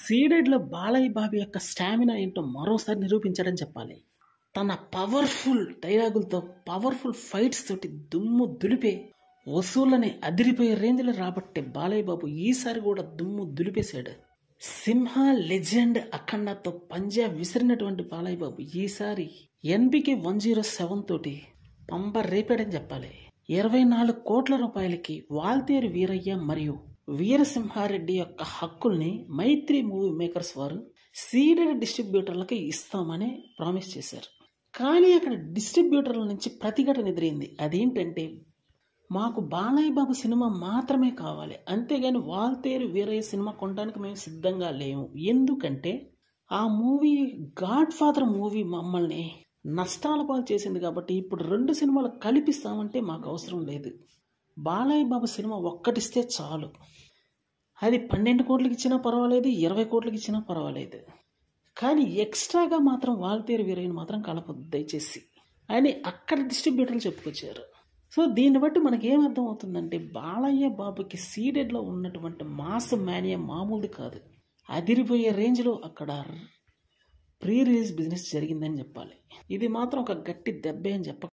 సీడెడ్లో బాలయ్య బాబు యొక్క స్టామినా ఏంటో మరోసారి నిరూపించాడని చెప్పాలి తన పవర్ఫుల్ డైలాగులతో పవర్ఫుల్ ఫైట్స్ తోటి దుమ్ము దులిపే వసూళ్ళని అదిరిపోయే రేంజ్లో రాబట్టే బాలయ్య బాబు ఈసారి కూడా దుమ్ము దులిపేశాడు సింహ లెజెండ్ అఖండతో పంజా విసిరినటువంటి బాలయ్య బాబు ఈసారి ఎన్బికే వన్ జీరో సెవెన్ తోటి పంప రేపాడని చెప్పాలి ఇరవై నాలుగు కోట్ల రూపాయలకి వాల్తేరు వీరయ్య మరియు వీరసింహారెడ్డి యొక్క హక్కుల్ని మైత్రి మూవీ మేకర్స్ వారు సీడెడ్ డిస్ట్రిబ్యూటర్లకి ఇస్తామని ప్రామిస్ చేశారు కానీ అక్కడ డిస్ట్రిబ్యూటర్ల నుంచి ప్రతిఘటన ఎదురైంది అదేంటంటే మాకు బాలయ్య బాబు సినిమా మాత్రమే కావాలి అంతేగాని వాల్తేరు వీరయ్య సినిమా కొనడానికి మేము సిద్ధంగా లేము ఎందుకంటే ఆ మూవీ గాడ్ ఫాదర్ మూవీ మమ్మల్ని నష్టాల పాలు చేసింది కాబట్టి ఇప్పుడు రెండు సినిమాలు కలిపిస్తామంటే మాకు అవసరం లేదు బాలయ్య బాబు సినిమా ఒక్కటిస్తే చాలు అది పన్నెండు కోట్లకి ఇచ్చినా పర్వాలేదు ఇరవై కోట్లకి ఇచ్చినా పర్వాలేదు కానీ ఎక్స్ట్రాగా మాత్రం వాల్తేరు వీరయ్యని మాత్రం కలపొద్దు దయచేసి అని అక్కడ డిస్ట్రిబ్యూటర్లు చెప్పుకొచ్చారు సో దీన్ని బట్టి మనకి ఏమర్థం అవుతుందంటే బాలయ్య బాబుకి సీడెడ్లో ఉన్నటువంటి మాస్ మేనియా మామూలుది కాదు అదిరిపోయే రేంజ్లో అక్కడ ప్రీ రిలీజ్ బిజినెస్ జరిగిందని చెప్పాలి ఇది మాత్రం ఒక గట్టి దెబ్బే అని చెప్ప